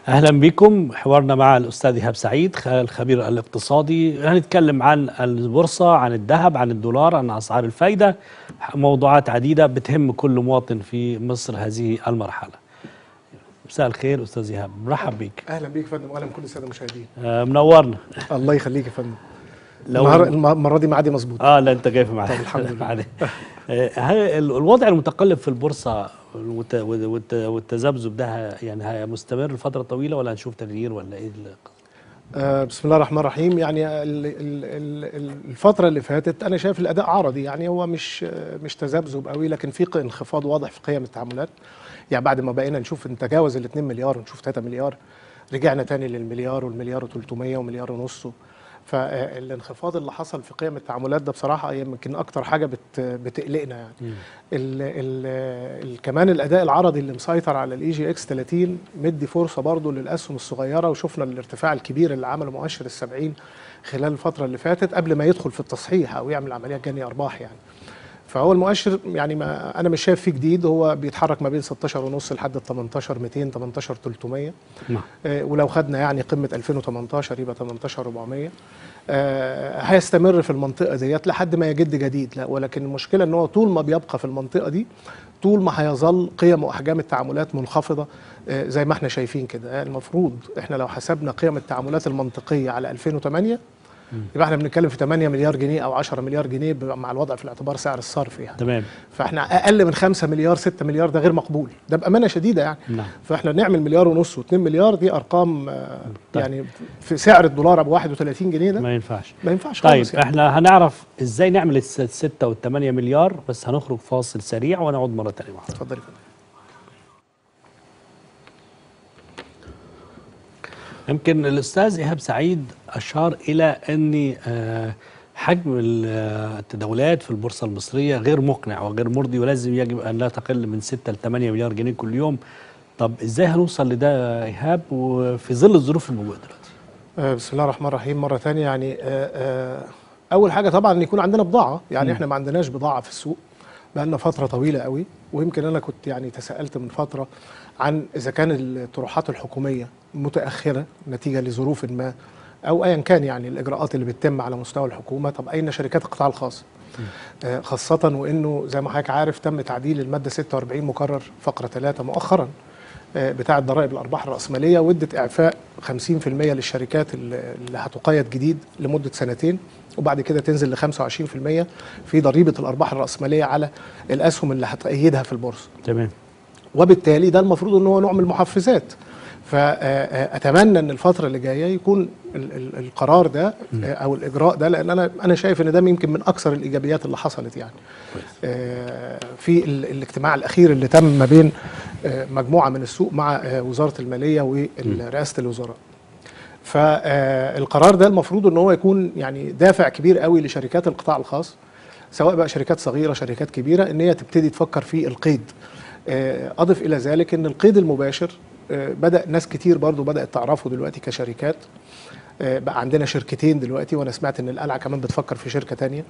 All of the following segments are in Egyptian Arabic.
اهلا بكم حوارنا مع الاستاذ ايهاب سعيد خ- الخبير الاقتصادي هنتكلم عن البورصه عن الذهب عن الدولار عن اسعار الفايده موضوعات عديده بتهم كل مواطن في مصر هذه المرحله مساء الخير استاذ ايهاب مرحب بيك اهلا بيك يا فندم واهلا بكل الساده المشاهدين آه منورنا الله يخليك يا فندم لو النهار- الم- المره دي معادي مظبوط اه لا انت جاي في معايا طب الحمد لله. معلش. آه، هل ال- الوضع المتقلب في البورصه والت- والت- والتذبذب ده يعني هي- مستمر لفتره طويله ولا هنشوف تغيير ولا ايه ال- آه بسم الله الرحمن الرحيم يعني ال- ال- ال- ال- الفتره اللي فاتت انا شايف الاداء عرضي يعني هو مش آه، مش تذبذب قوي لكن في ق- انخفاض واضح في قيم التعاملات يعني بعد ما بقينا نشوف نتجاوز ال 2 مليار ونشوف 3 مليار رجعنا تاني للمليار والمليار و300 ومليار ونص فالانخفاض اللي حصل في قيم التعاملات ده بصراحه يمكن اكتر حاجه بت بتقلقنا يعني ال ال ال كمان الاداء العرضي اللي مسيطر على الاي جي اكس 30 مدي فرصه برضه للاسهم الصغيره وشفنا الارتفاع الكبير اللي عمله مؤشر ال 70 خلال الفتره اللي فاتت قبل ما يدخل في التصحيح او يعمل عمليات جني ارباح يعني فهو المؤشر يعني ما انا مش شايف فيه جديد هو بيتحرك ما بين 16 ونص لحد ال 18 200 18 300 نعم آه، ولو خدنا يعني قمه 2018 يبقى 18400 آه، هيستمر في المنطقه ديت لحد ما يجد جديد لا ولكن المشكله ان هو طول ما بيبقى في المنطقه دي طول ما هيظل قيم واحجام التعاملات منخفضه آه، زي ما احنا شايفين كده آه، المفروض احنا لو حسبنا قيم التعاملات المنطقيه على 2008 يبقى احنا بنتكلم في 8 مليار جنيه او 10 مليار جنيه ب- مع الوضع في الاعتبار سعر الصرف يعني تمام فاحنا اقل من 5 مليار 6 مليار ده غير مقبول ده بامانه شديده يعني نعم فاحنا نعمل مليار ونص و2 مليار دي ارقام آه، طيب. يعني في سعر الدولار ابو 31 جنيه ده ما ينفعش ما ينفعش طيب خالص يعني. احنا هنعرف ازاي نعمل الس- الستة والثمانية مليار بس هنخرج فاصل سريع ونعود مرة تانية مع حضرتك. اتفضل يا فندم يمكن الأستاذ إيهاب سعيد أشار إلى أن آه، حجم ال- آه، التداولات في البورصة المصرية غير مقنع وغير مرضي ولازم يجب أن لا تقل من 6 ل 8 مليار جنيه كل يوم طب إزاي هنوصل لده يا إيهاب وفي ظل الظروف الموجودة دلوقتي آه، بسم الله الرحمن الرحيم مره ثانيه يعني آه، آه، اول حاجه طبعا ان يكون عندنا بضاعه يعني مم. احنا ما عندناش بضاعه في السوق بقالنا فتره طويله قوي ويمكن انا كنت يعني تساءلت من فتره عن اذا كان الطروحات الحكوميه متاخره نتيجه لظروف ما او ايا كان يعني الاجراءات اللي بتتم على مستوى الحكومه طب اين شركات القطاع الخاص آه، خاصه وانه زي ما حضرتك عارف تم تعديل الماده 46 مقرر فقره 3 مؤخرا آه، بتاعه ضرائب الارباح الراسماليه وادت اعفاء 50% للشركات اللي اللي هتقيد جديد لمده سنتين وبعد كده تنزل ل 25% في ضريبه الارباح الراسماليه على الاسهم اللي هتأيدها في البورصه تمام وبالتالي ده المفروض ان هو نوع من المحفزات فاتمنى ان الفتره اللي جايه يكون ال- ال- القرار ده آه، او الاجراء ده لان انا انا شايف ان ده يمكن من اكثر الايجابيات اللي حصلت يعني آه، في ال- الاجتماع الاخير اللي تم ما بين آه، مجموعه من السوق مع آه، وزاره الماليه ورئاسه الوزراء فالقرار ده المفروض ان هو يكون يعني دافع كبير قوي لشركات القطاع الخاص سواء بقى شركات صغيره شركات كبيره ان هي تبتدي تفكر في القيد آه، اضف الى ذلك ان القيد المباشر آه، بدا ناس كتير برضو بدات تعرفه دلوقتي كشركات آه، بقى عندنا شركتين دلوقتي وانا سمعت ان القلعه كمان بتفكر في شركه تانية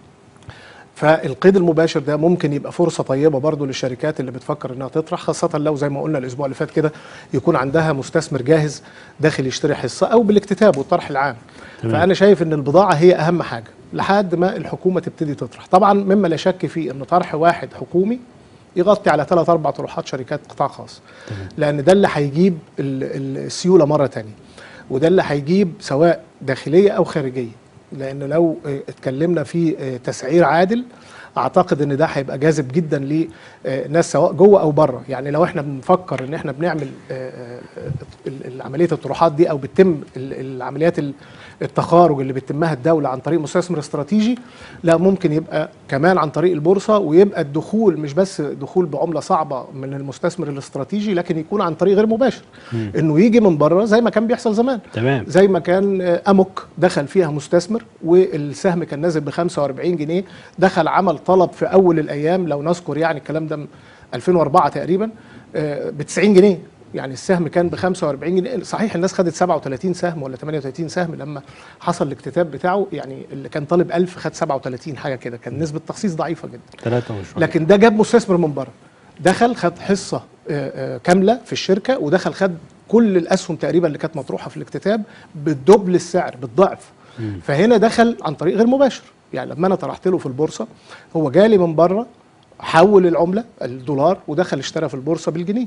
فالقيد المباشر ده ممكن يبقى فرصه طيبه برضو للشركات اللي بتفكر انها تطرح خاصه لو زي ما قلنا الاسبوع اللي فات كده يكون عندها مستثمر جاهز داخل يشتري حصه او بالاكتتاب والطرح العام تمام. فانا شايف ان البضاعه هي اهم حاجه لحد ما الحكومه تبتدي تطرح طبعا مما لا شك فيه ان طرح واحد حكومي يغطي على ثلاث اربع طروحات شركات قطاع خاص لان ده اللي هيجيب ال- ال- السيوله مره تانية وده اللي هيجيب سواء داخليه او خارجيه لان لو آه، اتكلمنا في آه، تسعير عادل اعتقد ان ده هيبقى جاذب جدا لناس سواء جوه او بره يعني لو احنا بنفكر ان احنا بنعمل آه، آه، ال- ال- عمليه الطروحات دي او بتتم ال- العمليات ال- التخارج اللي بتتمها الدوله عن طريق مستثمر استراتيجي لا ممكن يبقى كمان عن طريق البورصه ويبقى الدخول مش بس دخول بعمله صعبه من المستثمر الاستراتيجي لكن يكون عن طريق غير مباشر انه يجي من بره زي ما كان بيحصل زمان تمام زي ما كان آه، اموك دخل فيها مستثمر والسهم كان نازل ب 45 جنيه دخل عمل طلب في اول الايام لو نذكر يعني الكلام ده من 2004 تقريبا ب 90 جنيه يعني السهم كان ب 45 جنيه صحيح الناس خدت 37 سهم ولا 38 سهم لما حصل الاكتتاب بتاعه يعني اللي كان طالب 1000 خد 37 حاجه كده كان نسبه تخصيص ضعيفه جدا ثلاثة وشوية لكن ده جاب مستثمر من بره دخل خد حصه آه، آه، كامله في الشركه ودخل خد كل الاسهم تقريبا اللي كانت مطروحه في الاكتتاب بالدبل السعر بالضعف فهنا دخل عن طريق غير مباشر يعني لما انا طرحت له في البورصه هو جالي من بره حول العمله الدولار ودخل اشترى في البورصه بالجنيه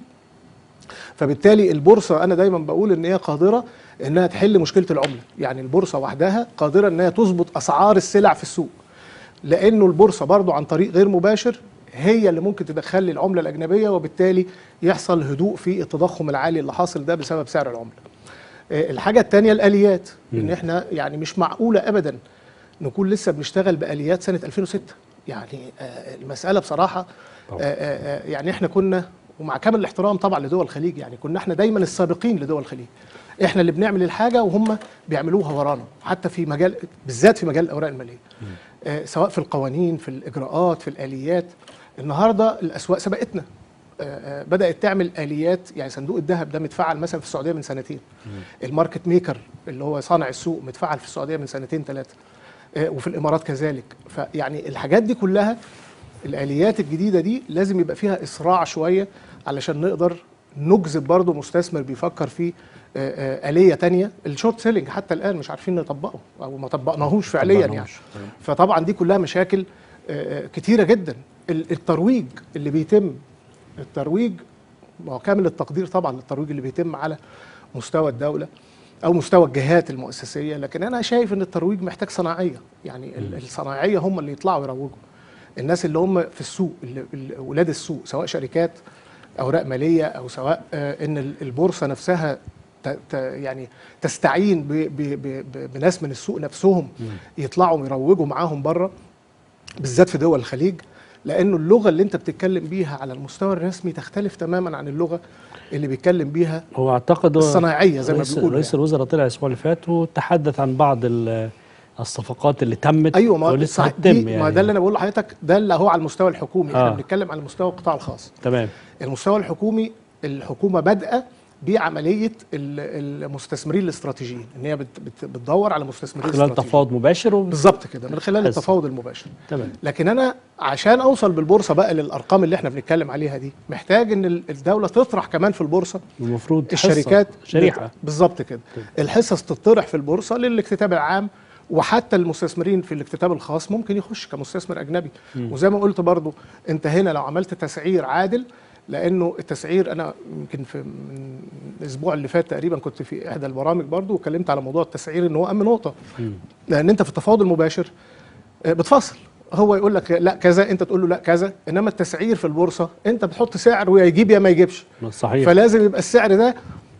فبالتالي البورصه انا دايما بقول ان هي قادره انها تحل مشكله العمله يعني البورصه وحدها قادره انها تظبط اسعار السلع في السوق لانه البورصه برضو عن طريق غير مباشر هي اللي ممكن تدخل لي العمله الاجنبيه وبالتالي يحصل هدوء في التضخم العالي اللي حاصل ده بسبب سعر العمله آه، الحاجه الثانيه الاليات ان احنا يعني مش معقوله ابدا نكون لسه بنشتغل باليات سنه 2006 يعني آه، المساله بصراحه آه، طبعا. آه، آه، يعني احنا كنا ومع كامل الاحترام طبعا لدول الخليج يعني كنا احنا دايما السابقين لدول الخليج احنا اللي بنعمل الحاجه وهم بيعملوها ورانا حتى في مجال بالذات في مجال الاوراق الماليه آه، سواء في القوانين في الاجراءات في الاليات النهارده الاسواق سبقتنا آه، آه، بدات تعمل اليات يعني صندوق الذهب ده متفعل مثلا في السعوديه من سنتين الماركت ميكر اللي هو صانع السوق متفعل في السعوديه من سنتين ثلاثه وفي الامارات كذلك فيعني الحاجات دي كلها الاليات الجديده دي لازم يبقى فيها اسراع شويه علشان نقدر نجذب برضه مستثمر بيفكر في آه، آه، اليه تانية الشورت سيلينج حتى الان مش عارفين نطبقه او ما طبقناهوش فعليا يعني طبقناهوش. تمام. فطبعا دي كلها مشاكل آه، آه، كتيره جدا ال- الترويج اللي بيتم الترويج ما هو كامل التقدير طبعا للترويج اللي بيتم على مستوى الدوله او مستوى الجهات المؤسسيه لكن انا شايف ان الترويج محتاج صناعيه يعني ال- الصناعيه هم اللي يطلعوا يروجوا الناس اللي هم في السوق اللي اللي- ولاد السوق سواء شركات اوراق ماليه او سواء آه، ان ال- البورصه نفسها ت- ت- يعني تستعين ب- ب- ب- ب- بناس من السوق نفسهم يطلعوا يروجوا معاهم بره بالذات في دول الخليج لانه اللغه اللي انت بتتكلم بيها على المستوى الرسمي تختلف تماما عن اللغه اللي بيتكلم بيها هو اعتقد هو الصناعيه زي ما رئيس, بيقولوا رئيس يعني. الوزراء طلع الاسبوع اللي فات وتحدث عن بعض ال- الصفقات اللي تمت ايوه ما ولسه صح- هتتم دي يعني ما ده اللي انا بقول لحضرتك ده اللي هو على المستوى الحكومي احنا آه. بنتكلم على مستوى القطاع الخاص تمام المستوى الحكومي الحكومه بادئه بعمليه ال- المستثمرين الاستراتيجيين ان هي بت- بت- بتدور على مستثمرين خلال استراتيجيين تفاوض مباشر وب... بالظبط كده من خلال بس. التفاوض المباشر تمام لكن انا عشان اوصل بالبورصه بقى للارقام اللي احنا بنتكلم عليها دي محتاج ان ال- الدوله تطرح كمان في البورصه المفروض حصة، الشركات شريحه بالظبط كده الحصص تطرح في البورصه للاكتتاب العام وحتى المستثمرين في الاكتتاب الخاص ممكن يخش كمستثمر اجنبي وزي ما قلت برضو انت هنا لو عملت تسعير عادل لانه التسعير انا يمكن في من الاسبوع اللي فات تقريبا كنت في احدى البرامج برضو وكلمت على موضوع التسعير ان هو اهم نقطه لان انت في التفاوض المباشر آه، بتفاصل هو يقول لك لا كذا انت تقول له لا كذا انما التسعير في البورصه انت بتحط سعر ويا يجيب يا ما يجيبش صحيح فلازم يبقى السعر ده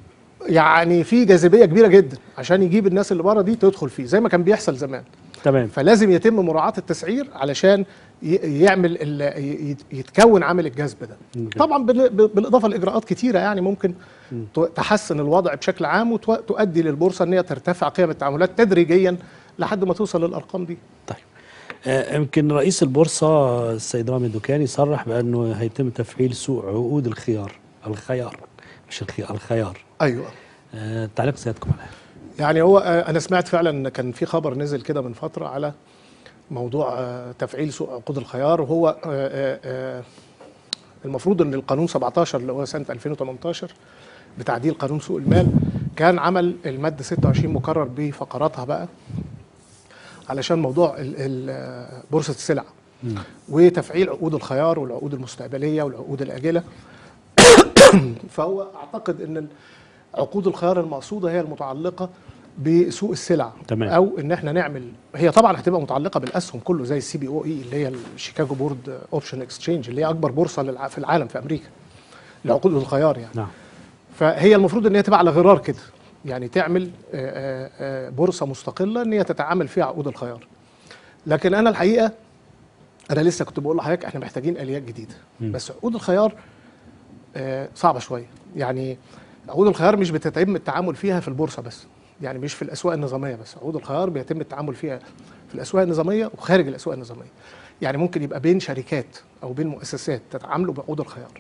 يعني فيه جاذبيه كبيره جدا عشان يجيب الناس اللي بره دي تدخل فيه زي ما كان بيحصل زمان تمام فلازم يتم مراعاه التسعير علشان ي- يعمل ال- ي- يتكون عامل الجذب ده مم. طبعا بال- بالاضافه لاجراءات كتيره يعني ممكن ت- تحسن الوضع بشكل عام وتؤدي للبورصه ان هي ترتفع قيم التعاملات تدريجيا لحد ما توصل للارقام دي طيب آه، يمكن رئيس البورصه السيد رامي الدكاني صرح بانه هيتم تفعيل سوق عقود الخيار الخيار مش الخيار الخيار ايوه آه، تعليق سيادتكم عليها يعني هو آه، انا سمعت فعلا ان كان في خبر نزل كده من فتره على موضوع آه، تفعيل سوق عقود الخيار وهو آه، آه، آه، المفروض ان القانون 17 اللي هو سنه 2018 بتعديل قانون سوق المال كان عمل الماده 26 مكرر بفقراتها بقى علشان موضوع ال- ال- آه، بورصه السلع وتفعيل عقود الخيار والعقود المستقبليه والعقود الاجله فهو اعتقد ان عقود الخيار المقصوده هي المتعلقه بسوق السلع تمام. او ان احنا نعمل هي طبعا هتبقى متعلقه بالاسهم كله زي السي بي او اي اللي هي الشيكاغو بورد اوبشن اكسشينج اللي هي اكبر بورصه للع- في العالم في امريكا لعقود الخيار يعني نعم فهي المفروض ان هي تبقى على غرار كده يعني تعمل آه، آه، آه، بورصه مستقله ان هي تتعامل فيها عقود الخيار لكن انا الحقيقه انا لسه كنت بقول لحضرتك احنا محتاجين اليات جديده مم. بس عقود الخيار آه، صعبه شويه يعني عقود الخيار مش بتتم التعامل فيها في البورصه بس يعني مش في الاسواق النظاميه بس عقود الخيار بيتم التعامل فيها في الاسواق النظاميه وخارج الاسواق النظاميه يعني ممكن يبقى بين شركات او بين مؤسسات تتعاملوا بعقود الخيار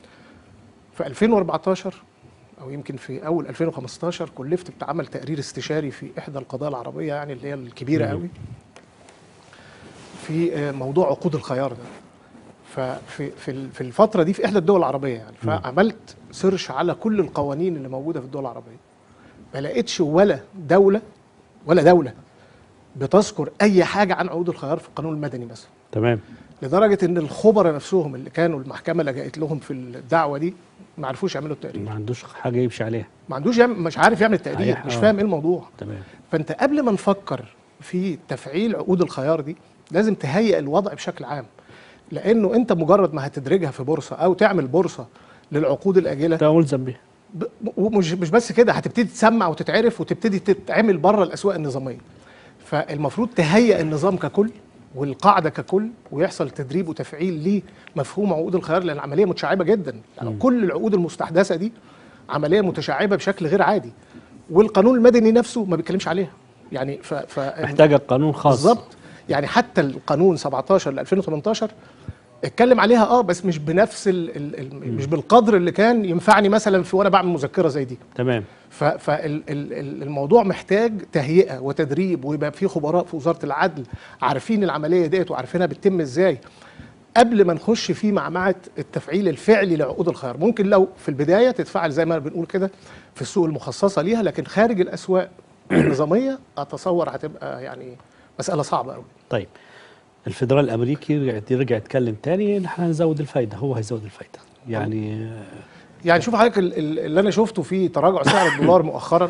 في 2014 او يمكن في اول 2015 كلفت بعمل تقرير استشاري في احدى القضايا العربيه يعني اللي هي الكبيره مم. قوي في آه، موضوع عقود الخيار ده ففي في ال- في الفتره دي في احدى الدول العربيه يعني فعملت سيرش على كل القوانين اللي موجوده في الدول العربيه ما لقيتش ولا دوله ولا دوله بتذكر اي حاجه عن عقود الخيار في القانون المدني مثلا تمام لدرجه ان الخبراء نفسهم اللي كانوا المحكمه لجأت لهم في الدعوه دي ما عرفوش يعملوا التقرير ما عندوش حاجه يمشي عليها ما عندوش يعمل مش عارف يعمل التقرير صحيح، مش آه. فاهم ايه الموضوع تمام فانت قبل ما نفكر في تفعيل عقود الخيار دي لازم تهيئ الوضع بشكل عام لانه انت مجرد ما هتدرجها في بورصه او تعمل بورصه للعقود الاجله ده ملزم بيه ب- ومش مش بس كده هتبتدي تسمع وتتعرف وتبتدي تتعمل بره الاسواق النظاميه فالمفروض تهيئ النظام ككل والقاعده ككل ويحصل تدريب وتفعيل لمفهوم عقود الخيار لان العمليه متشعبه جدا يعني كل العقود المستحدثه دي عمليه متشعبه بشكل غير عادي والقانون المدني نفسه ما بيتكلمش عليها يعني ف, ف... محتاجه قانون خاص بالظبط يعني حتى القانون 17 ل 2018 اتكلم عليها اه بس مش بنفس ال ال ال مش بالقدر اللي كان ينفعني مثلا في وانا بعمل مذكره زي دي تمام فالموضوع محتاج تهيئه وتدريب ويبقى في خبراء في وزاره العدل عارفين العمليه ديت وعارفينها بتتم ازاي قبل ما نخش في معمعه التفعيل الفعلي لعقود الخيار ممكن لو في البدايه تتفعل زي ما بنقول كده في السوق المخصصه ليها لكن خارج الاسواق النظاميه اتصور هتبقى يعني مساله صعبه قوي طيب الفدرال الامريكي رجع رجع يتكلم تاني ان احنا هنزود الفايده هو هيزود الفايده يعني آه، يعني شوف حضرتك ال- ال- اللي انا شفته في تراجع سعر الدولار مؤخرا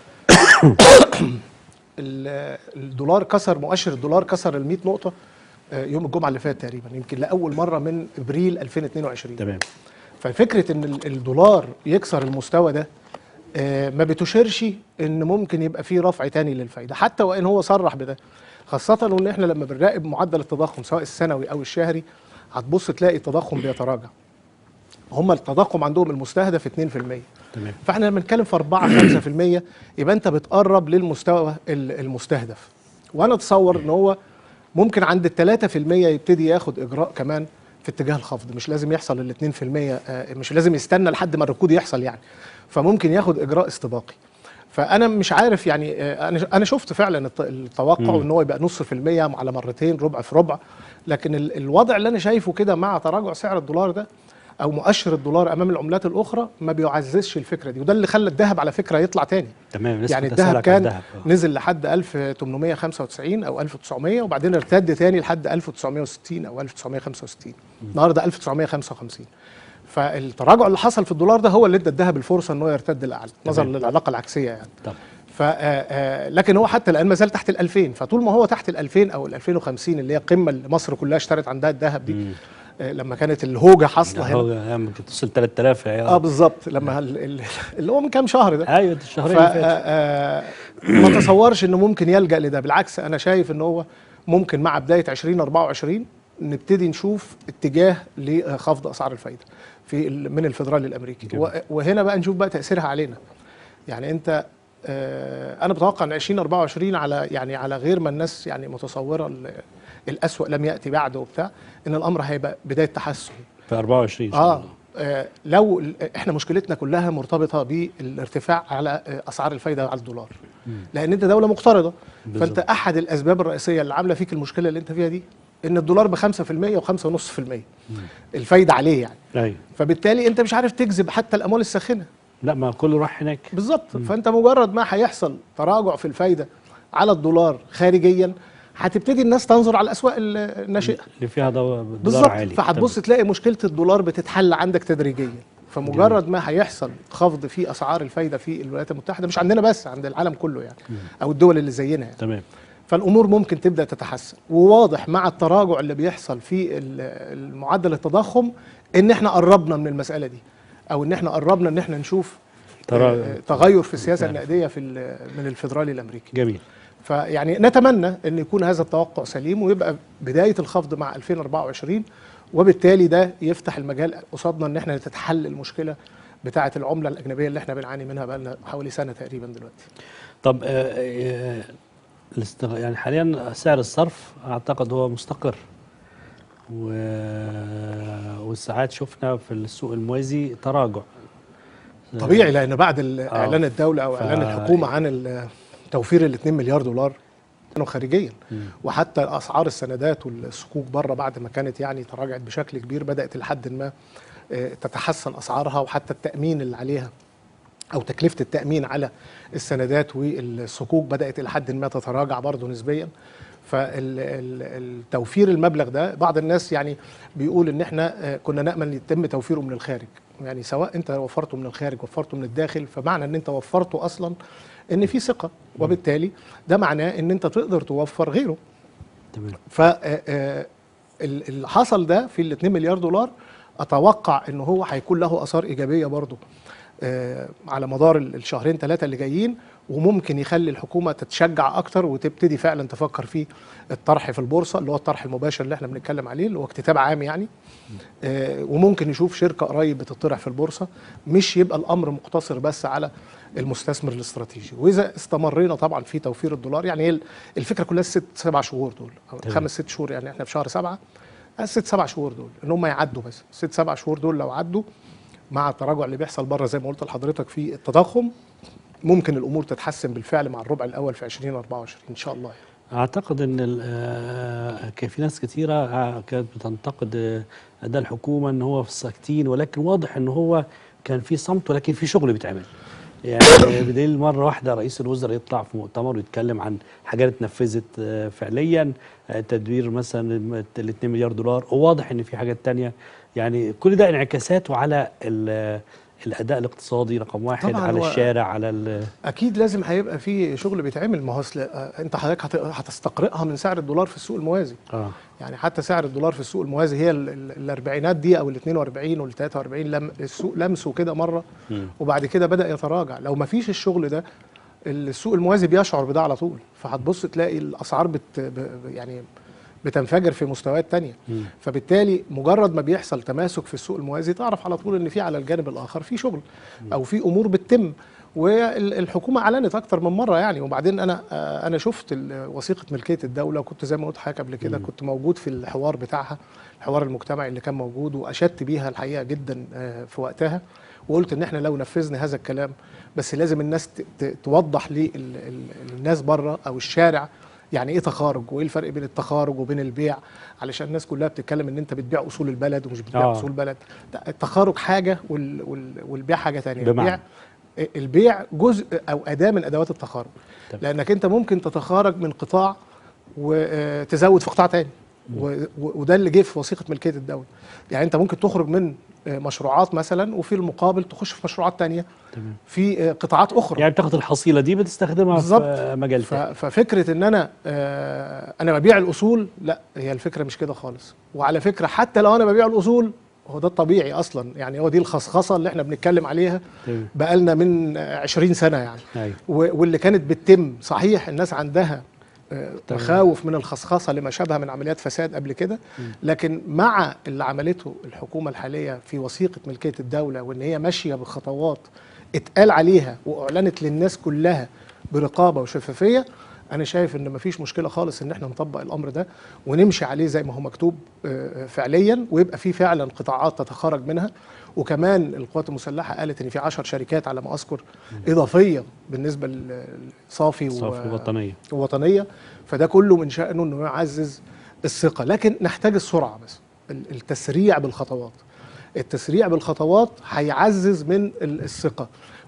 ال- الدولار كسر مؤشر الدولار كسر ال 100 نقطه آه، يوم الجمعه اللي فات تقريبا يمكن لاول مره من ابريل 2022 تمام ففكره ان ال- الدولار يكسر المستوى ده آه، ما بتشيرش ان ممكن يبقى في رفع تاني للفايده حتى وان هو صرح بده خاصه وان احنا لما بنراقب معدل التضخم سواء السنوي او الشهري هتبص تلاقي التضخم بيتراجع هم التضخم عندهم المستهدف 2% تمام فاحنا لما نتكلم في 4 5% يبقى انت بتقرب للمستوى ال- المستهدف وانا اتصور ان هو ممكن عند ال 3% يبتدي ياخد اجراء كمان في اتجاه الخفض مش لازم يحصل ال 2% آه، مش لازم يستنى لحد ما الركود يحصل يعني فممكن ياخد اجراء استباقي فانا مش عارف يعني آه، انا انا شفت فعلا الت- التوقع ان هو يبقى نص في المية على مرتين ربع في ربع لكن ال- الوضع اللي انا شايفه كده مع تراجع سعر الدولار ده او مؤشر الدولار امام العملات الاخرى ما بيعززش الفكره دي وده اللي خلى الذهب على فكره يطلع تاني تمام لسه يعني كنت الذهب أسألك عن كان الذهب. آه. نزل لحد 1895 او 1900 وبعدين ارتد تاني لحد 1960 او 1965 النهارده 1955 فالتراجع اللي حصل في الدولار ده هو اللي ادى الذهب الفرصه ان هو يرتد لاعلى نظرا تمام. للعلاقه العكسيه يعني طب ف آه، آه، لكن هو حتى الان ما زال تحت ال 2000 فطول ما هو تحت ال 2000 او ال 2050 اللي هي القمه اللي مصر كلها اشترت عندها الذهب دي آه، لما كانت الهوجه حاصله هنا هو لما كنت توصل 3000 يا اه بالظبط لما ال- ال- اللي هو من كام شهر ده ايوه ده الشهرين ف اللي فاتوا آه، ما تصورش انه ممكن يلجا لده بالعكس انا شايف ان هو ممكن مع بدايه 2024 نبتدي نشوف اتجاه لخفض اسعار الفايده في ال- من الفدرالي الامريكي جميل. و- وهنا بقى نشوف بقى تاثيرها علينا يعني انت آه، انا بتوقع ان 2024 على يعني على غير ما الناس يعني متصوره ال- الاسوأ لم ياتي بعد وبتاع ان الامر هيبقى بدايه تحسن في 24 ان شاء اه الله آه، لو ال- احنا مشكلتنا كلها مرتبطه بالارتفاع على آه، اسعار الفايده على الدولار لان انت دوله مقترضه بالظبط. فانت احد الاسباب الرئيسيه اللي عامله فيك المشكله اللي انت فيها دي ان الدولار ب 5% و5.5% الفايده عليه يعني ايوه فبالتالي انت مش عارف تجذب حتى الاموال الساخنه لا ما كله راح هناك بالظبط فانت مجرد ما هيحصل تراجع في الفايده على الدولار خارجيا هتبتدي الناس تنظر على الاسواق ال- الناشئه اللي فيها دو- دولار بالظبط عالي فهتبص تلاقي مشكله الدولار بتتحل عندك تدريجيا فمجرد ما هيحصل خفض في اسعار الفايده في الولايات المتحده مش عندنا بس عند العالم كله يعني او الدول اللي زينا يعني تمام فالامور ممكن تبدا تتحسن وواضح مع التراجع اللي بيحصل في ال- المعدل التضخم ان احنا قربنا من المساله دي او ان احنا قربنا ان احنا نشوف ترا- آه، تغير في السياسه نعم. النقديه في ال- من الفدرالي الامريكي جميل فيعني نتمنى ان يكون هذا التوقع سليم ويبقى بدايه الخفض مع 2024 وبالتالي ده يفتح المجال قصادنا ان احنا تتحل المشكله بتاعه العمله الاجنبيه اللي احنا بنعاني منها بقى لنا حوالي سنه تقريبا دلوقتي طب آه، آه، الاستغ... يعني حاليا سعر الصرف اعتقد هو مستقر و... والساعات شفنا في السوق الموازي تراجع طبيعي لان بعد ال- اعلان الدوله او ف- اعلان الحكومه عن ال- توفير ال 2 مليار دولار خارجيا وحتى اسعار السندات والصكوك بره بعد ما كانت يعني تراجعت بشكل كبير بدات لحد ما آه، تتحسن اسعارها وحتى التامين اللي عليها او تكلفه التامين على السندات والصكوك بدات الى حد ما تتراجع برضه نسبيا فالتوفير المبلغ ده بعض الناس يعني بيقول ان احنا آه، كنا نامل يتم توفيره من الخارج يعني سواء انت وفرته من الخارج وفرته من الداخل فمعنى ان انت وفرته اصلا ان في ثقه وبالتالي ده معناه ان انت تقدر توفر غيره تمام ف آه، آه، ال- اللي حصل ده في ال 2 مليار دولار اتوقع ان هو هيكون له اثار ايجابيه برضه آه، على مدار ال- الشهرين ثلاثه اللي جايين وممكن يخلي الحكومه تتشجع اكتر وتبتدي فعلا تفكر في الطرح في البورصه اللي هو الطرح المباشر اللي احنا بنتكلم عليه اللي هو اكتتاب عام يعني آه، وممكن نشوف شركه قريب بتطرح في البورصه مش يبقى الامر مقتصر بس على المستثمر الاستراتيجي واذا استمرينا طبعا في توفير الدولار يعني هي الفكره كلها الست سبع شهور دول أو تمام. خمس ست شهور يعني احنا في شهر سبعه الست سبع شهور دول ان هم يعدوا بس الست سبع شهور دول لو عدوا مع التراجع اللي بيحصل بره زي ما قلت لحضرتك في التضخم ممكن الامور تتحسن بالفعل مع الربع الاول في 2024 ان شاء الله يعني. اعتقد ان ال- آه، كان في ناس كتيره آه، كانت بتنتقد آه، اداء الحكومه ان هو في ساكتين ولكن واضح ان هو كان في صمت ولكن في شغل بيتعمل يعني بدليل مره واحده رئيس الوزراء يطلع في مؤتمر ويتكلم عن حاجات اتنفذت آه، فعليا آه، تدوير مثلا ال 2 مليار دولار وواضح ان في حاجات تانية يعني كل ده انعكاساته على ال- الاداء الاقتصادي رقم واحد طبعاً على هو- الشارع على ال- اكيد لازم هيبقى في شغل بيتعمل ما هو أصل، آه، انت حضرتك هت- هتستقرئها من سعر الدولار في السوق الموازي اه يعني حتى سعر الدولار في السوق الموازي هي ال- ال- الاربعينات دي او ال 42 وال 43 لم السوق لمسه كده مره مم. وبعد كده بدا يتراجع لو ما فيش الشغل ده السوق الموازي بيشعر بده على طول فهتبص تلاقي الاسعار بت ب- يعني بتنفجر في مستويات تانية مم. فبالتالي مجرد ما بيحصل تماسك في السوق الموازي تعرف على طول ان في على الجانب الاخر في شغل او في امور بتتم والحكومه اعلنت اكتر من مره يعني وبعدين انا آه، انا شفت ال- وثيقه ملكيه الدوله وكنت زي ما قلت لحضرتك قبل كده كنت موجود في الحوار بتاعها الحوار المجتمعي اللي كان موجود واشدت بيها الحقيقه جدا آه، في وقتها وقلت ان احنا لو نفذنا هذا الكلام بس لازم الناس ت- ت- توضح للناس بره او الشارع يعني ايه تخارج وايه الفرق بين التخارج وبين البيع علشان الناس كلها بتتكلم ان انت بتبيع اصول البلد ومش بتبيع آه. اصول البلد لا، التخارج حاجه وال وال والبيع حاجه ثانيه بمعنى؟ البيع البيع جزء او اداه من ادوات التخارج تمام. لانك انت ممكن تتخارج من قطاع وتزود في قطاع تاني و- و- وده اللي جه في وثيقه ملكيه الدوله يعني انت ممكن تخرج من آه، مشروعات مثلا وفي المقابل تخش في مشروعات تانية تمام في آه، قطاعات اخرى يعني بتاخد الحصيله دي بتستخدمها بالظبط. في مجال ف- تاني ففكره ان انا آه، انا ببيع الاصول لا هي الفكره مش كده خالص وعلى فكره حتى لو انا ببيع الاصول هو ده الطبيعي اصلا يعني هو دي الخصخصه اللي احنا بنتكلم عليها تمام. بقالنا من آه، 20 سنه يعني ايوه و- واللي كانت بتتم صحيح الناس عندها آه، تمام. مخاوف من الخصخصه لما شابه من عمليات فساد قبل كده لكن مع اللي عملته الحكومه الحاليه في وثيقه ملكيه الدوله وان هي ماشيه بخطوات اتقال عليها واعلنت للناس كلها برقابه وشفافيه انا شايف ان مفيش مشكله خالص ان احنا نطبق الامر ده ونمشي عليه زي ما هو مكتوب آه، فعليا ويبقى في فعلا قطاعات تتخرج منها وكمان القوات المسلحه قالت ان في 10 شركات على ما اذكر اضافيه بالنسبه لصافي صافي وطنيه وطنيه فده كله من شانه انه يعزز الثقه لكن نحتاج السرعه بس ال- التسريع بالخطوات التسريع بالخطوات هيعزز من ال- الثقه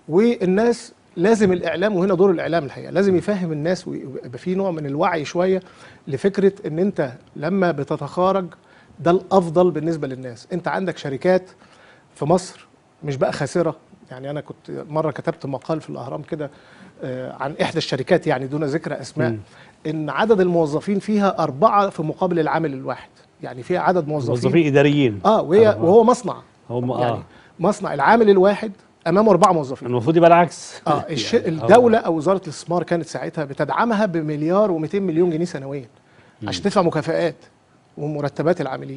والناس لازم الاعلام وهنا دور الاعلام الحقيقه لازم يفهم الناس ويبقى في نوع من الوعي شويه لفكره ان انت لما بتتخارج ده الافضل بالنسبه للناس انت عندك شركات في مصر مش بقى خاسره يعني انا كنت مره كتبت مقال في الاهرام كده آه، عن احدى الشركات يعني دون ذكر اسماء مم. ان عدد الموظفين فيها اربعه في مقابل العامل الواحد يعني فيها عدد موظفين, موظفين اداريين اه وهي آه. وهو مصنع هم يعني اه مصنع العامل الواحد امامه اربعه موظفين المفروض يبقى العكس اه الش... يعني الدوله او وزاره الاستثمار كانت ساعتها بتدعمها بمليار و200 مليون جنيه سنويا عشان تدفع مكافآت ومرتبات العاملين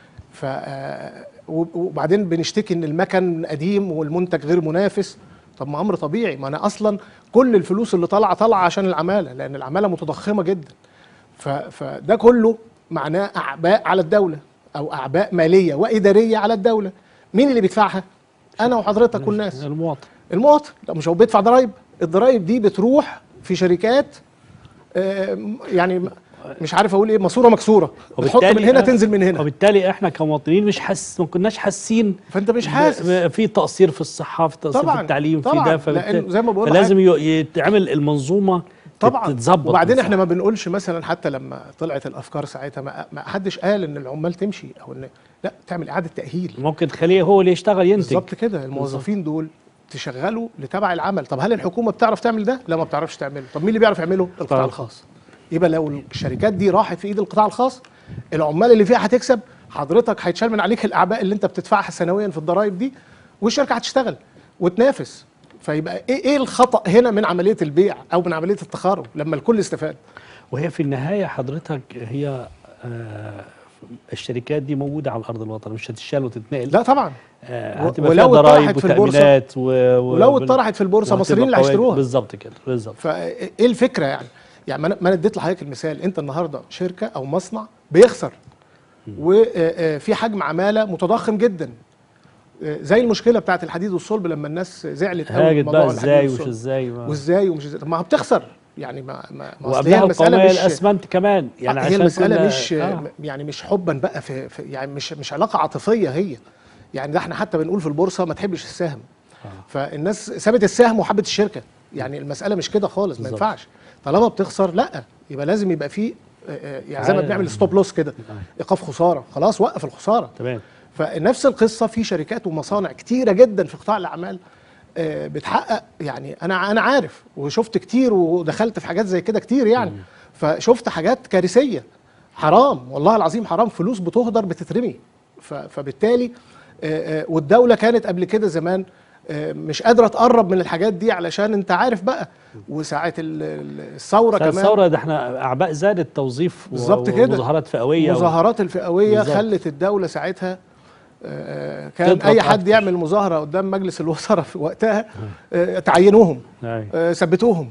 ف آه، وب- وبعدين بنشتكي ان المكن قديم والمنتج غير منافس طب ما امر طبيعي ما انا اصلا كل الفلوس اللي طالعه طالعه عشان العماله لان العماله متضخمه جدا ف... فده كله معناه اعباء على الدوله او اعباء ماليه واداريه على الدوله مين اللي بيدفعها انا وحضرتك والناس المواطن المواطن لا مش هو بيدفع ضرايب الضرايب دي بتروح في شركات آه، يعني م- مش عارف اقول ايه ماسوره مكسوره بتحط من هنا آه، تنزل من هنا وبالتالي احنا كمواطنين مش حاسس ما كناش حاسين فانت مش ب- حاسس ب- في تقصير في الصحه في تقصير طبعاً، في التعليم في طبعاً، ده لأن فبالتالي زي ما بقول فلازم ي- يتعمل المنظومه طبعا تتظبط وبعدين من احنا صح. ما بنقولش مثلا حتى لما طلعت الافكار ساعتها ما, ما حدش قال ان العمال تمشي او ان لا تعمل اعاده تاهيل ممكن تخليه هو اللي يشتغل ينتج بالظبط كده الموظفين دول تشغلوا لتبع العمل طب هل الحكومه بتعرف تعمل ده لا ما بتعرفش تعمله طب مين اللي بيعرف يعمله القطاع طبعا. الخاص يبقى لو الشركات دي راحت في ايد القطاع الخاص العمال اللي فيها هتكسب حضرتك هيتشال من عليك الاعباء اللي انت بتدفعها سنويا في الضرائب دي والشركه هتشتغل وتنافس فيبقى ايه ايه الخطا هنا من عمليه البيع او من عمليه التخارج لما الكل استفاد وهي في النهايه حضرتك هي آه الشركات دي موجوده على ارض الوطن مش هتشال وتتنقل لا طبعا آه و- هتبقى ولو فيها ضرائب اتطرحت في البورصة- وتامينات و... و... ولو بال- اتطرحت في البورصه وهتبقى مصريين اللي قوية. هيشتروها بالظبط كده بالظبط فايه الفكره يعني يعني ما انا ما أنا اديت لحضرتك المثال انت النهارده شركه او مصنع بيخسر وفي حجم عماله متضخم جدا آه، زي المشكله بتاعت الحديد والصلب لما الناس زعلت قوي من هاجت موضوع بقى الحديد ازاي ومش والصلب. ازاي ما- وازاي ومش ازاي طب ما هو بتخسر يعني ما ما ما أصل هي وقبلها المساله القوميه مش الاسمنت كمان يعني يعني هي عشان المساله كنا- مش آه. يعني مش حبا بقى في, في يعني مش مش علاقه عاطفيه هي يعني ده احنا حتى بنقول في البورصه ما تحبش السهم فالناس سابت السهم وحبت الشركه يعني المساله مش كده خالص ما بالظبط. ينفعش طالما بتخسر لا يبقى لازم يبقى في آه، آه، يعني زي ما عادي. بنعمل ستوب لوس كده ايقاف خساره خلاص وقف الخساره تمام فنفس القصه في شركات ومصانع كتيره جدا في قطاع الاعمال آه، بتحقق يعني انا انا عارف وشفت كتير ودخلت في حاجات زي كده كتير يعني فشفت حاجات كارثيه حرام والله العظيم حرام فلوس بتهدر بتترمي ف- فبالتالي آه، آه، والدوله كانت قبل كده زمان آه، مش قادره تقرب من الحاجات دي علشان انت عارف بقى وساعه ال- ال- الثوره كان كمان الثوره ده احنا اعباء زادت توظيف و- بالظبط كده. ومظاهرات فئويه و- المظاهرات الفئويه بالظبط. خلت الدوله ساعتها آه، كان تضغط اي حد أكتر. يعمل مظاهره قدام مجلس الوزراء في وقتها آه، تعينوهم أيوة. آه، ثبتوهم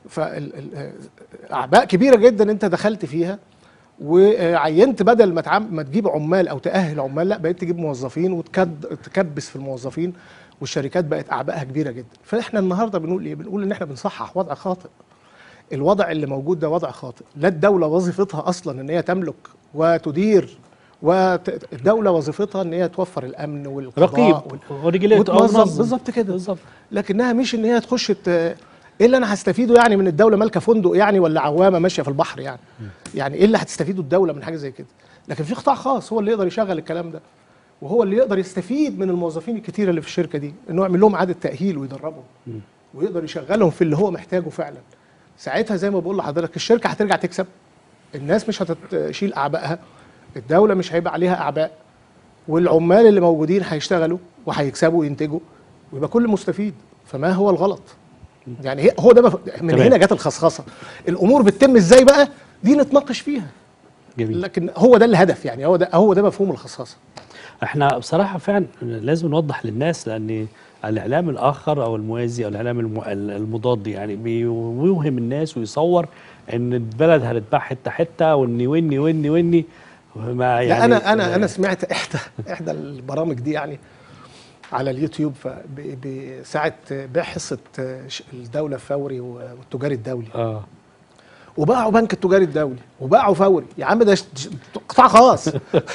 فاعباء كبيره جدا انت دخلت فيها وعينت بدل ما تعم... ما تجيب عمال او تاهل عمال لا بقيت تجيب موظفين وتكبس في الموظفين والشركات بقت اعبائها كبيره جدا فاحنا النهارده بنقول ايه بنقول ان احنا بنصحح وضع خاطئ الوضع اللي موجود ده وضع خاطئ لا الدوله وظيفتها اصلا ان هي تملك وتدير والدوله وظيفتها ان هي توفر الامن والقضاء رقيب وال... ورجليته وتنظم بالظبط كده بالظبط لكنها مش ان هي تخش ت... ايه اللي انا هستفيده يعني من الدوله مالكه فندق يعني ولا عوامه ماشيه في البحر يعني يعني ايه اللي هتستفيده الدوله من حاجه زي كده لكن في قطاع خاص هو اللي يقدر يشغل الكلام ده وهو اللي يقدر يستفيد من الموظفين الكتير اللي في الشركه دي انه يعمل لهم اعاده تاهيل ويدربهم ويقدر يشغلهم في اللي هو محتاجه فعلا ساعتها زي ما بقول لحضرتك الشركه هترجع تكسب الناس مش هتشيل اعبائها الدوله مش هيبقى عليها اعباء والعمال اللي موجودين هيشتغلوا وهيكسبوا وينتجوا ويبقى كل مستفيد فما هو الغلط يعني هي هو ده مف... من تمام. هنا جت الخصخصه الامور بتتم ازاي بقى دي نتناقش فيها جميل لكن هو ده الهدف يعني هو ده هو ده مفهوم الخصاصه احنا بصراحه فعلا لازم نوضح للناس لان الاعلام الاخر او الموازي او الاعلام الم- المضاد يعني بيوهم الناس ويصور ان البلد هتتباع حته حته واني وني وني وني ما يعني يعني انا انا انا سمعت احدى احدى البرامج دي يعني على اليوتيوب فب- بساعه بيع حصه ش- الدوله فوري والتجاري الدولي اه وباعوا بنك التجاري الدولي وباعوا فوري يا عم ده ش- ش- قطاع خاص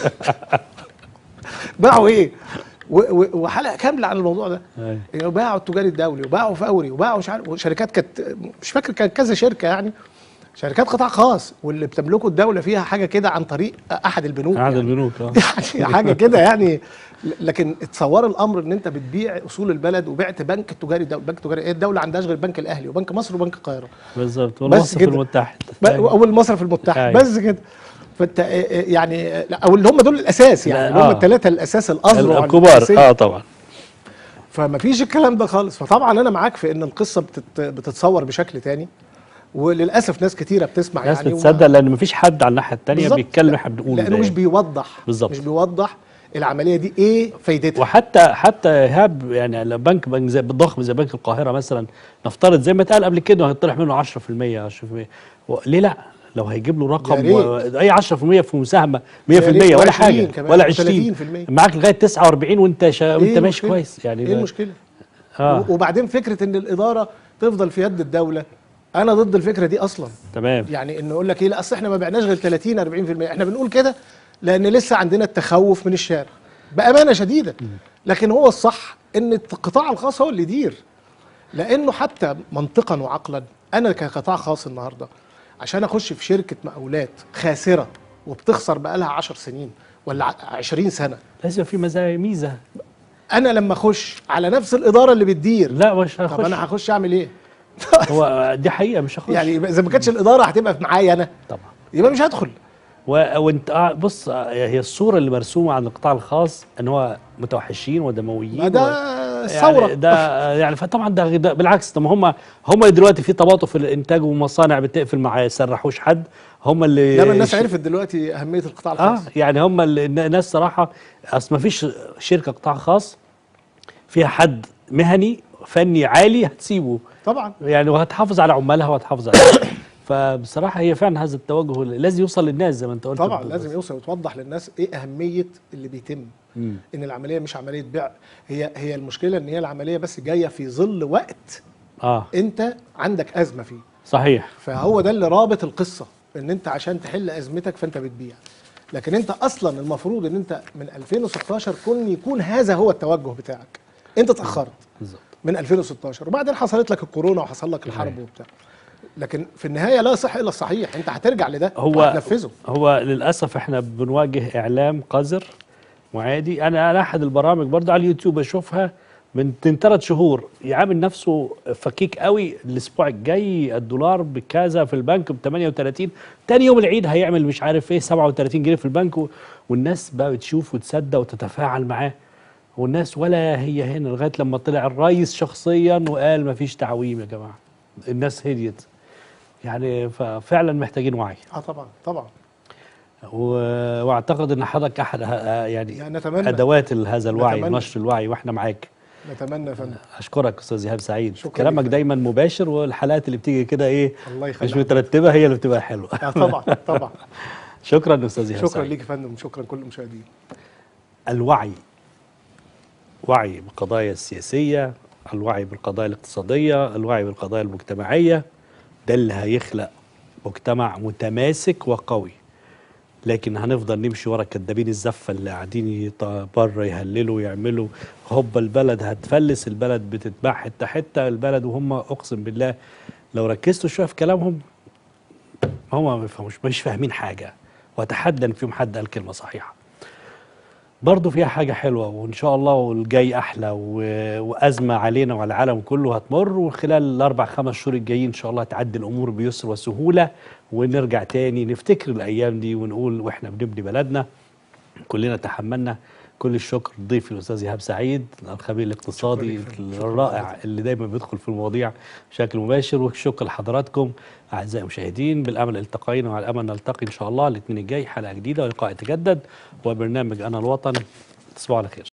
باعوا ايه و- و- وحلقه كامله عن الموضوع ده أيوة. يعني باعوا التجاري الدولي وباعوا فوري وباعوا مش عارف وشركات كانت مش فاكر كانت كذا شركه يعني شركات قطاع خاص واللي بتملكه الدوله فيها حاجه كده عن طريق احد البنوك عدد يعني. البنوك اه يعني حاجه كده يعني لكن اتصور الامر ان انت بتبيع اصول البلد وبعت بنك التجاري الدولي بنك التجاري إيه الدوله عندهاش غير البنك الاهلي وبنك مصر وبنك القاهره بالظبط بس والمصرف كده. المتحد ب- او المصرف المتحد أيوة. بس كده فانت آه، آه، يعني آه، لا، او اللي هم دول الاساس يعني لا، اللي هم آه. الثلاثه الاساس الاذرع الكبار الأساسية. اه طبعا فما فيش الكلام ده خالص فطبعا انا معاك في ان القصه بتت بتتصور بشكل تاني وللاسف ناس كتيره بتسمع الناس يعني بتصدق لان مفيش حد على الناحيه الثانيه بالظبط. بيتكلم اللي احنا بنقوله لانه ده مش يعني. بيوضح بالظبط. مش بيوضح العمليه دي ايه فايدتها وحتى حتى ايهاب يعني لو بنك بنك زي ضخم زي بنك القاهره مثلا نفترض زي ما اتقال قبل كده هيطرح منه 10% 10% و- ليه لا؟ لو هيجيب له رقم يا و... اي 10% في مساهمه 100% يا ريت، ولا و20 حاجه كمان، ولا و 20 30%. معاك لغايه 49 وانت شا... وانت ماشي المشكلة؟ كويس يعني ايه ده- المشكله اه و- وبعدين فكره ان الاداره تفضل في يد الدوله انا ضد الفكره دي اصلا تمام يعني انه يقول لك ايه لا اصل احنا ما بعناش غير 30 40% احنا بنقول كده لان لسه عندنا التخوف من الشارع بامانه شديده لكن هو الصح ان القطاع الخاص هو اللي يدير لانه حتى منطقا وعقلا انا كقطاع خاص النهارده عشان اخش في شركه مقاولات خاسره وبتخسر بقالها 10 سنين ولا ع- 20 سنه لازم في مزايا ميزه انا لما اخش على نفس الاداره اللي بتدير لا مش طب هخش انا هخش اعمل ايه هو دي حقيقه مش هخش يعني اذا ما كانتش الاداره هتبقى معايا انا طبعا يبقى مش هدخل و... وانت آه، بص آه، هي الصوره اللي مرسومه عن القطاع الخاص ان هو متوحشين ودمويين ما ده و... ثوره يعني ده يعني فطبعا ده, ده بالعكس طب ما هم هم دلوقتي في تباطؤ في الانتاج ومصانع بتقفل ما يسرحوش حد هم اللي لما الناس ش- عرفت دلوقتي اهميه القطاع اه الخاص يعني هم اللي الناس صراحه اصل ما فيش شركه قطاع خاص فيها حد مهني فني عالي هتسيبه طبعا يعني وهتحافظ على عمالها وهتحافظ على فبصراحه هي فعلا هذا التوجه اللي لازم يوصل للناس زي ما انت قلت طبعا بالضبط. لازم يوصل وتوضح للناس ايه اهميه اللي بيتم مم. ان العمليه مش عمليه بيع هي هي المشكله ان هي العمليه بس جايه في ظل وقت اه انت عندك ازمه فيه صحيح فهو ده اللي رابط القصه ان انت عشان تحل ازمتك فانت بتبيع لكن انت اصلا المفروض ان انت من 2016 كن يكون هذا هو التوجه بتاعك انت اتاخرت بالظبط من 2016 وبعدين حصلت لك الكورونا وحصل لك الحرب وبتاع لكن في النهايه لا يصح الا الصحيح انت هترجع لده هو وهتنفذه هو للاسف احنا بنواجه اعلام قذر وعادي انا انا احد البرامج برضه على اليوتيوب اشوفها من من ثلاث شهور يعامل نفسه فكيك قوي الاسبوع الجاي الدولار بكذا في البنك ب 38 تاني يوم العيد هيعمل مش عارف ايه 37 جنيه في البنك و- والناس بقى بتشوف وتصدق وتتفاعل معاه والناس ولا هي هنا لغايه لما طلع الرئيس شخصيا وقال ما فيش تعويم يا جماعه الناس هديت يعني ففعلا محتاجين وعي اه طبعا طبعا و- واعتقد ان حضرتك احد ه- يعني يعني نتمنى ادوات ال- هذا الوعي نتمنى. نشر الوعي واحنا معاك نتمنى يا فندم اشكرك استاذ ايهاب سعيد شكرا كلامك لك. دايما مباشر والحلقات اللي بتيجي كده ايه الله مش يخليك مترتبه هي اللي بتبقى حلوه آه طبعا طبعا شكرا استاذ ايهاب شكرا سعيد ليك يا فندم شكرا كل المشاهدين الوعي وعي بالقضايا السياسيه الوعي بالقضايا الاقتصاديه الوعي بالقضايا المجتمعيه ده اللي هيخلق مجتمع متماسك وقوي لكن هنفضل نمشي ورا كدابين الزفه اللي قاعدين يط- بره يهللوا ويعملوا هوب البلد هتفلس البلد بتتباع حته حته البلد وهم اقسم بالله لو ركزتوا شويه في كلامهم هم ما بيفهموش مش فاهمين حاجه واتحدى ان فيهم حد قال كلمه صحيحه برضه فيها حاجة حلوة وإن شاء الله والجاي أحلى و... وأزمة علينا وعلى العالم كله هتمر وخلال الأربع خمس شهور الجايين إن شاء الله تعدي الأمور بيسر وسهولة ونرجع تاني نفتكر الأيام دي ونقول وإحنا بنبني بلدنا كلنا تحملنا كل الشكر ضيفي الأستاذ إيهاب سعيد الخبير الاقتصادي شكرا لك. شكرا الرائع اللي دايما بيدخل في المواضيع بشكل مباشر والشكر لحضراتكم أعزائي المشاهدين بالأمل التقينا وعلى الأمل نلتقي إن شاء الله الاثنين الجاي حلقة جديدة ولقاء يتجدد وبرنامج أنا الوطن تصبحوا على خير